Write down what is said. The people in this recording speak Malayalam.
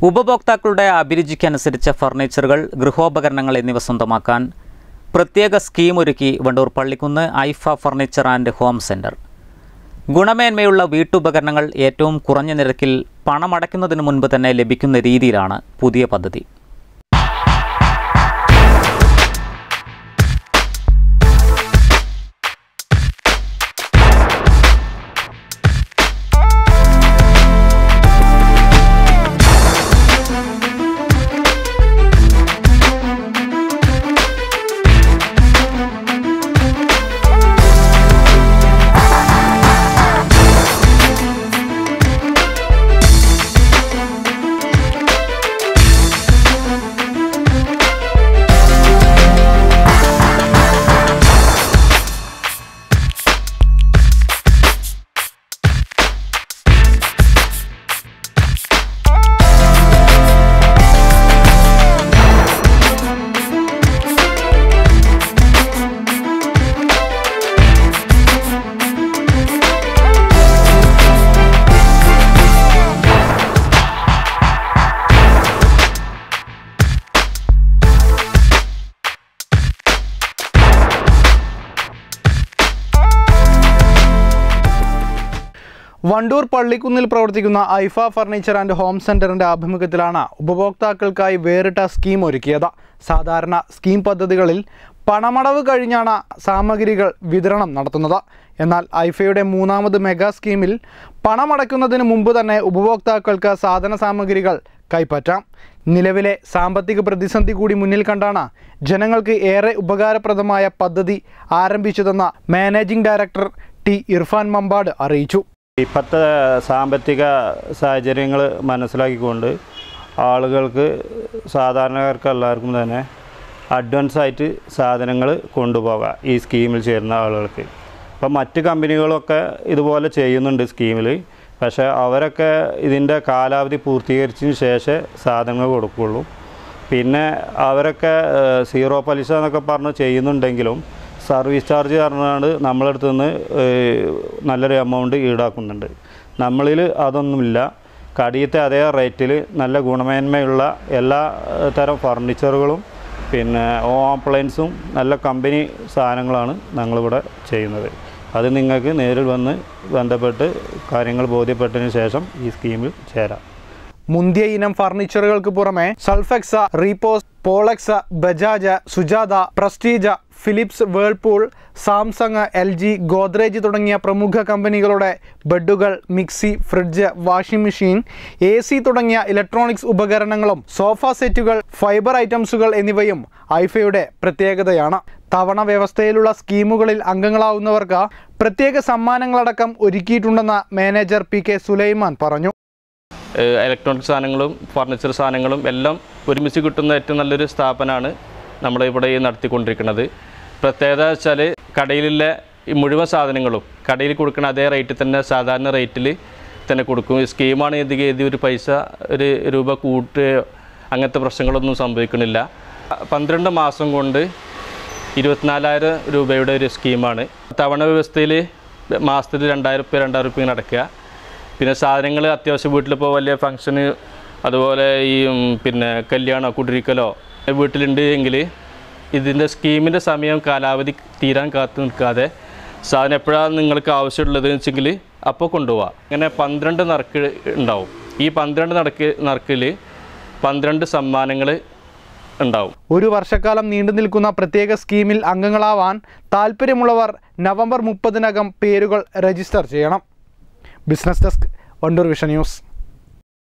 ഉപഭോക്താക്കളുടെ അഭിരുചിക്കനുസരിച്ച ഫർണിച്ചറുകൾ ഗൃഹോപകരണങ്ങൾ എന്നിവ സ്വന്തമാക്കാൻ പ്രത്യേക സ്കീം ഒരുക്കി Wandoor Pallikkunnu Aifa furniture and home centre ഗുണമേന്മയുള്ള വീട്ടുപകരണങ്ങൾ ഏറ്റവും കുറഞ്ഞ നിരക്കിൽ പണമടയ്ക്കുന്നതിന് മുൻപ് തന്നെ ലഭിക്കുന്ന രീതിയിലാണ് പുതിയ പദ്ധതി വണ്ടൂർ പള്ളിക്കുന്നിൽ പ്രവർത്തിക്കുന്ന ഐഫ ഫർണിച്ചർ ആൻഡ് ഹോം സെന്ററിന്റെ ആഭിമുഖ്യത്തിലാണ് ഉപഭോക്താക്കൾക്കായി വേറിട്ട സ്കീം ഒരുക്കിയത് സാധാരണ സ്കീം പദ്ധതികളിൽ പണമടവ് കഴിഞ്ഞാണ് സാമഗ്രികൾ വിതരണം നടത്തുന്നത് എന്നാൽ ഐഫയുടെ മൂന്നാമത് മെഗാ സ്കീമിൽ പണമടയ്ക്കുന്നതിന് മുമ്പ് തന്നെ ഉപഭോക്താക്കൾക്ക് സാധന സാമഗ്രികൾ കൈപ്പറ്റാം നിലവിലെ സാമ്പത്തിക പ്രതിസന്ധി കൂടി മുന്നിൽ കണ്ടാണ് ജനങ്ങൾക്ക് ഏറെ ഉപകാരപ്രദമായ പദ്ധതി ആരംഭിച്ചതെന്ന് managing director T Irfan Mambad അറിയിച്ചു ഇപ്പോഴത്തെ സാമ്പത്തിക സാഹചര്യങ്ങൾ മനസ്സിലാക്കിക്കൊണ്ട് ആളുകൾക്ക് സാധാരണക്കാർക്ക് എല്ലാവർക്കും തന്നെ അഡ്വാൻസ് ആയിട്ട് സാധനങ്ങൾ കൊണ്ടുപോകാം ഈ സ്കീമിൽ ചേരുന്ന ആളുകൾക്ക് ഇപ്പം മറ്റ് കമ്പനികളൊക്കെ ഇതുപോലെ ചെയ്യുന്നുണ്ട് സ്കീമിൽ പക്ഷേ അവരൊക്കെ ഇതിൻ്റെ കാലാവധി പൂർത്തീകരിച്ചതിന് ശേഷം സാധനങ്ങൾ കൊടുക്കുകയുള്ളൂ പിന്നെ അവരൊക്കെ ഏഹ്, സീറോ പലിശ എന്നൊക്കെ പറഞ്ഞ് ചെയ്യുന്നുണ്ടെങ്കിലും സർവീസ് ചാർജ് കാരണമാണ് നമ്മളടുത്ത് നിന്ന് ഏഹ്, നല്ലൊരു എമൗണ്ട് ഈടാക്കുന്നുണ്ട് നമ്മളിൽ അതൊന്നുമില്ല കടിയത്തെ അതേ റേറ്റിൽ നല്ല ഗുണമേന്മയുള്ള എല്ലാ ഏഹ്, തരം ഫർണിച്ചറുകളും പിന്നെ ഹോം അപ്ലയൻസും നല്ല കമ്പനി സാധനങ്ങളാണ് ഞങ്ങളിവിടെ ചെയ്യുന്നത് അത് നിങ്ങൾക്ക് നേരിൽ വന്ന് ബന്ധപ്പെട്ട് കാര്യങ്ങൾ ബോധ്യപ്പെട്ടതിന് ശേഷം ഈ സ്കീമിൽ ചേരാം മുന്തിയ ഇനം ഫർണിച്ചറുകൾക്ക് പുറമെ സൾഫെക്സ റീപോസ് പോളക്സ Bajaj Sujata Prestige Philips Whirlpool Samsung L G Godrej തുടങ്ങിയ പ്രമുഖ കമ്പനികളുടെ ബെഡുകൾ mixie fridge washing machine A C തുടങ്ങിയ ഇലക്ട്രോണിക്സ് ഉപകരണങ്ങളും സോഫ സെറ്റുകൾ ഫൈബർ ഐറ്റംസുകൾ എന്നിവയും ഐഫയുടെ പ്രത്യേകതയാണ് തവണ വ്യവസ്ഥയിലുള്ള സ്കീമുകളിൽ അംഗങ്ങളാവുന്നവർക്ക് പ്രത്യേക സമ്മാനങ്ങളടക്കം ഒരുക്കിയിട്ടുണ്ടെന്ന് മാനേജർ പി കെ സുലൈമാൻ പറഞ്ഞു ഏഹ് ഇലക്ട്രോണിക് സാധനങ്ങളും ഫർണിച്ചർ സാധനങ്ങളും എല്ലാം ഒരുമിച്ച് കിട്ടുന്ന ഏറ്റവും നല്ലൊരു സ്ഥാപനമാണ് നമ്മളിവിടെ ഈ നടത്തിക്കൊണ്ടിരിക്കുന്നത് പ്രത്യേകത വെച്ചാൽ കടയിലുള്ള ഈ മുഴുവൻ സാധനങ്ങളും കടയിൽ കൊടുക്കുന്ന അതേ റേറ്റിൽ തന്നെ സാധാരണ റേറ്റിൽ തന്നെ കൊടുക്കും ഈ സ്കീമാണ് ഇത് എഴുതി ഒരു പൈസ ഒരു രൂപ കൂട്ടുകയോ അങ്ങനത്തെ പ്രശ്നങ്ങളൊന്നും സംഭവിക്കണില്ല പന്ത്രണ്ട് മാസം കൊണ്ട് ഇരുപത്തിനാലായിരം രൂപയുടെ ഒരു സ്കീമാണ് തവണ വ്യവസ്ഥയിൽ മാസത്തിൽ രണ്ടായിരം റുപ്യ രണ്ടായിരം റുപ്യ ഇങ്ങനെ അടയ്ക്കുക പിന്നെ സാധനങ്ങൾ അത്യാവശ്യം വീട്ടിലിപ്പോൾ വലിയ ഫംഗ്ഷന് അതുപോലെ ഈ ഉം, പിന്നെ കല്യാണമോ കുടിരിക്കലോ വീട്ടിലുണ്ട് എങ്കിൽ ഇതിൻ്റെ സ്കീമിൻ്റെ സമയം കാലാവധി തീരാൻ കാത്തു നിൽക്കാതെ സാധനം എപ്പോഴാണ് നിങ്ങൾക്ക് ആവശ്യമുള്ളത് വെച്ചെങ്കിൽ അപ്പോൾ കൊണ്ടുപോവാം അങ്ങനെ പന്ത്രണ്ട് നറുക്ക് ഉണ്ടാവും ഈ പന്ത്രണ്ട് നറുക്ക് നറുക്കിൽ പന്ത്രണ്ട് സമ്മാനങ്ങൾ ഉണ്ടാവും ഒരു വർഷക്കാലം നീണ്ടു നിൽക്കുന്ന പ്രത്യേക സ്കീമിൽ അംഗങ്ങളാവാൻ താൽപ്പര്യമുള്ളവർ നവംബർ മുപ്പതിനകം പേരുകൾ രജിസ്റ്റർ ചെയ്യണം business desk Wandoor vision news